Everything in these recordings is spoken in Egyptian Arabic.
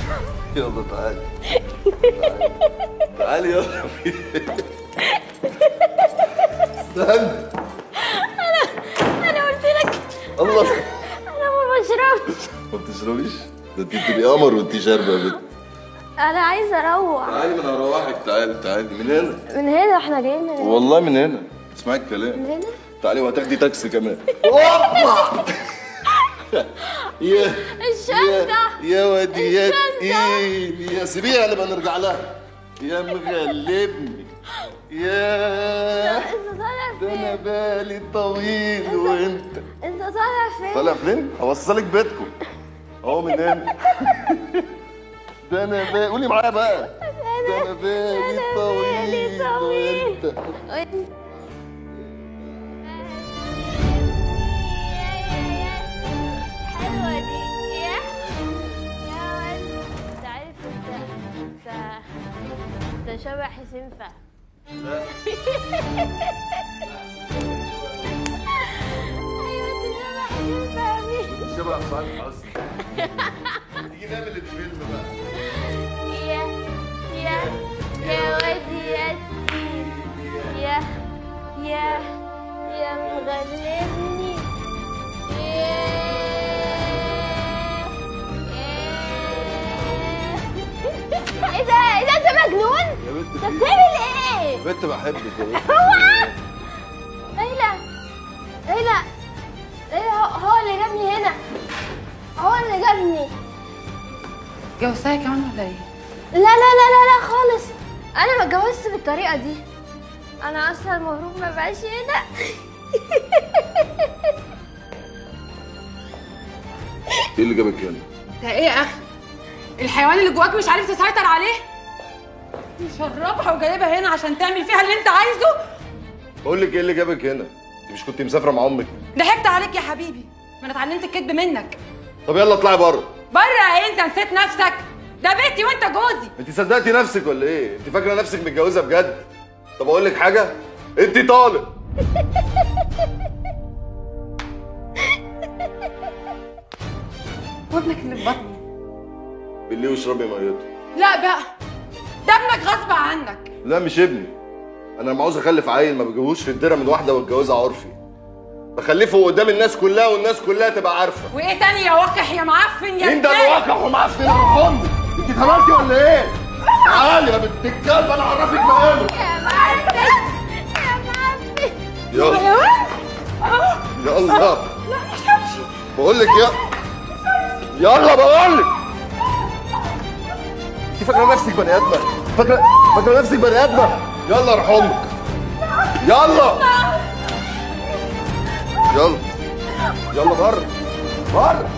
يلا تعالي تعالي يلا استنى انا قلت لك الله انا ما بشربش ما بتشربيش ده انت بتبقي قمر وانت شاربه يا بنت انا عايزه اروح تعالي من هروحك تعالي تعالي من هنا من هنا احنا جايين من هنا والله من هنا اسمعي الكلام من هنا تعالي وهتاخدي تاكسي كمان اوبا يا الشنطة. يا- يا وديات الشنطة. ايه يا سيبيها نبقى نرجع لها يا مغلبني يا انت طالع ده انا فين بالي طويل وانت انت طالع فين طالع فين؟ هوصلك بيتكم اهو من هنا ده انا بالي قولي معايا بقى ده انا بالي أنا طويل بالي طويل. وانت وانت- حلوة دي يا يا ولد انت عارف انت انت انت شبه حسين فهمي ايوه انت شبه حسين فهمي شبه صالح حسني تيجي نعمل الفيلم بقى يا يا يا ودي يا يا يا يا مغلبني يا ايه ده ايه ده انت مجنون يا بنت انت في بتعمل ايه بنت بحبك يا بنت هو ليلى ليلى ليلى هو- هو اللي جابني هنا هو اللي جابني جوزتها كمان ولا ايه؟ لا لا لا لا لا خالص انا ما اتجوزت بالطريقه دي انا اصلا المفروض ما بقاش هنا ايه اللي جابك هنا؟ ده ايه يا اخي؟ الحيوان اللي جواك مش عارف تسيطر عليه؟ مشربها وجايبها هنا عشان تعمل فيها اللي انت عايزه؟ بقول لك ايه اللي جابك هنا؟ انت مش كنت مسافره مع امك؟ ضحكت عليك يا حبيبي ما انا اتعلمت الكذب منك طب يلا اطلعي بره بره ايه انت نسيت نفسك؟ ده بيتي وانت جوزي انت صدقتي نفسك ولا ايه؟ انت فاكره نفسك متجوزه بجد؟ طب اقول لك حاجه؟ انت طالق وابنك اللي في بطني بالليه واشربي ميته لا بقى ده ابنك غصب عنك لا مش ابني انا لما عاوز اخلف عيل ما بجيبوش في الدره من واحده واتجوزها عرفي بخلفه قدام الناس كلها والناس كلها تبقى عارفه وايه تاني يا وقح يا معفن يا مين ده كلب؟ اللي واقع ومعفن يا رب امك انت اتهبلتي ولا ايه تعالي يا بنت الكلب انا اعرفك مقامك يا معفن يا معفن يلا يلا لا مش همشي بقول لك يا يلا بقول لك انت فاكره نفسك بني ادمه فاكره فاكره نفسك بني ادمه يلا ارحم امك يلا يلا يلا بره بره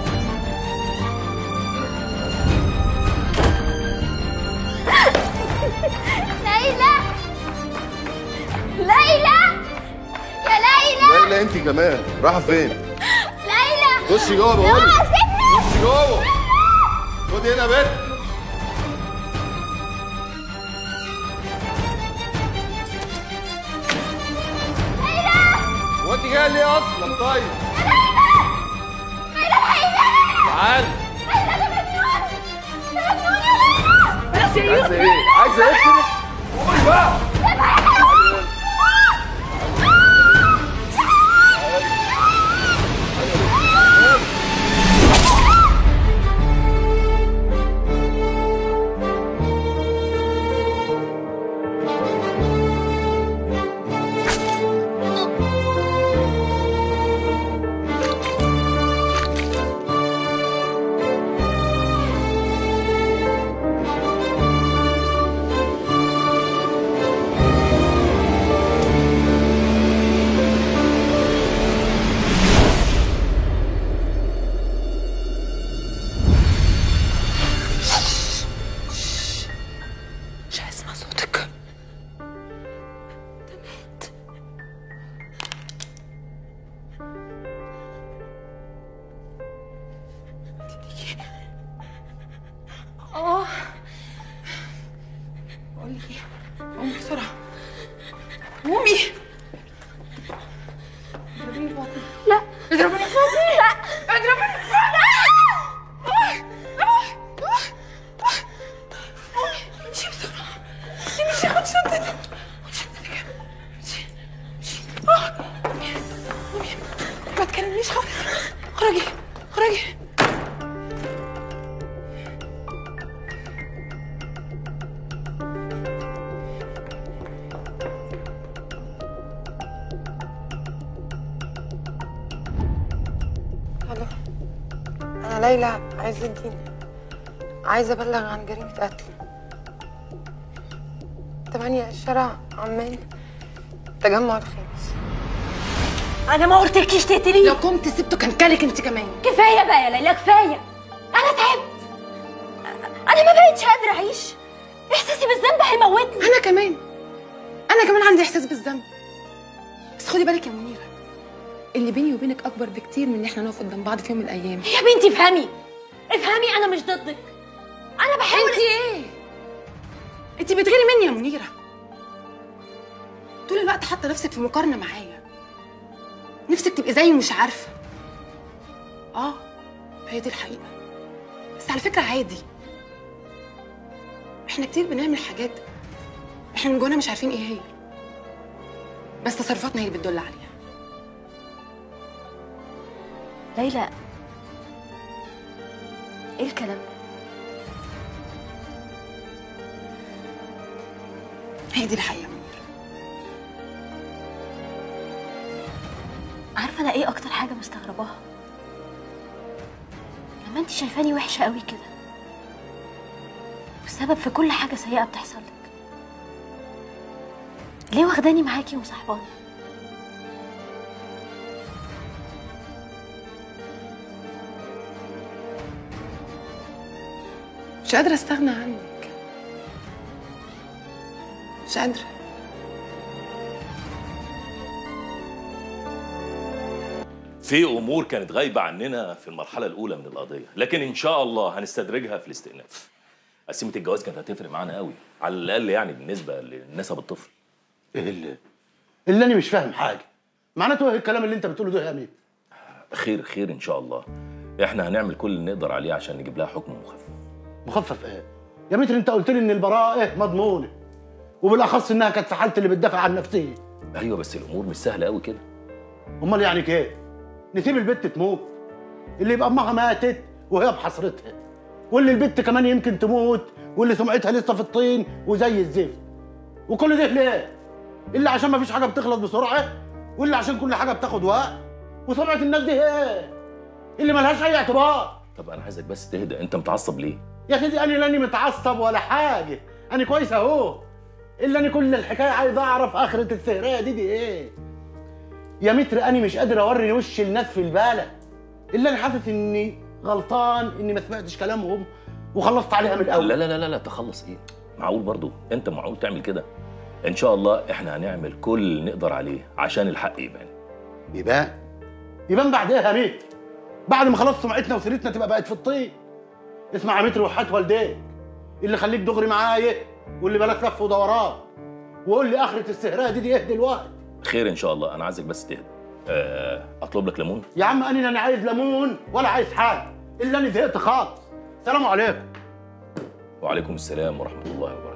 ليلى ليلى يا ليلى ليلى انت كمان رايحه فين ليلى خشي جوه بقول لا لك سيبني خشي جوه خدي هنا يا بنت هو انت جايه ليه اصلا طيب ليلى الحقيقة تعالي ليلى ده مجنون ده مجنون يا ليلى عايزه ايه عايزه ايه كده قولي بقى مش هسمع صوتك اه بقول لك ايه قومي بسرعه قومي اضربيني في بطني لا اضربيني في بطني لا اضربيني في بطني انا ليلى عز الدين عايزه ابلغ عن جريمه قتل تمانية شارع عمان تجمع الخامس انا ما قلتلكيش تقتليه لو كنت سبته كان كلك انت كمان كفايه بقى يا ليلى كفايه انا تعبت انا ما بقتش قادره اعيش احساسي بالذنب هيموتني انا كمان انا كمان عندي احساس بالذنب بس خدي بالك يا منيره اللي بيني وبينك اكبر بكتير من ان احنا نقف قدام بعض في يوم من الايام يا بنتي افهمي افهمي انا مش ضدك انا بحاول انت ايه انت بتغيري مني يا منيره طول الوقت حاطه نفسك في مقارنه معايا نفسك تبقي زيي ومش عارفه اه هي دي الحقيقه بس على فكره عادي احنا كتير بنعمل حاجات احنا من جوانا مش عارفين ايه هي بس تصرفاتنا هي اللي بتدل عليها ليلى ايه الكلام ده هي دي الحقيقه يا منيره عارفه انا ايه اكتر حاجه مستغرباها لما انت شايفاني وحشه قوي كده والسبب في كل حاجه سيئه بتحصل لك ليه واخداني معاكي ومصاحباني مش قادره استغنى عنك مش قادره في امور كانت غايبه عننا في المرحله الاولى من القضيه لكن ان شاء الله هنستدرجها في الاستئناف قسيمه الجواز كانت هتفرق معانا قوي على الاقل يعني بالنسبه لنسب الطفل ايه اللي اللي انا مش فاهم حاجه معناته ايه الكلام اللي انت بتقوله ده يا امين خير خير ان شاء الله احنا هنعمل كل اللي نقدر عليه عشان نجيب لها حكم مخفف مخفف ايه يا متر انت قلت لي ان البراءه ايه مضمونه وبالاخص انها كانت في حاله اللي بتدافع عن نفسها ايوه بس الامور مش سهله قوي كده امال يعني كده نسيب البت تموت اللي يبقى امها ماتت وهي بحسرتها واللي البت كمان يمكن تموت واللي سمعتها لسه في الطين وزي الزفت وكل ده ليه اللي عشان ما فيش حاجه بتخلص بسرعه واللي عشان كل حاجه بتاخد وقت وسمعه الناس دي ايه اللي ملهاش اي اعتبار طب انا عايزك بس تهدى انت متعصب ليه يا سيدي انا لاني متعصب ولا حاجه انا كويس اهو الا انا كل الحكايه عايز اعرف اخره السهريه دي دي ايه يا متر انا مش قادر اوري وش الناس في البلد الا انا حاسس اني غلطان اني ما سمعتش كلامهم وخلصت عليها من الاول لا لا لا لا, لا تخلص ايه معقول برضو انت معقول تعمل كده ان شاء الله احنا هنعمل كل اللي نقدر عليه عشان الحق يبان يبان يبان بعد ايه يا متر بعد ما خلاص سمعتنا وسيرتنا تبقى بقت في الطين اسمع يا متر وحات والديك اللي خليك دغري معايا واللي بلاك لف ودوران وقول لي اخره السهريه دي دي ايه دلوقتي خير ان شاء الله انا عايزك بس تهدى أه اطلب لك ليمون يا عم انا لا انا عايز ليمون ولا عايز حاجه الا انا زهقت خالص سلام عليكم وعليكم السلام ورحمه الله وبركاته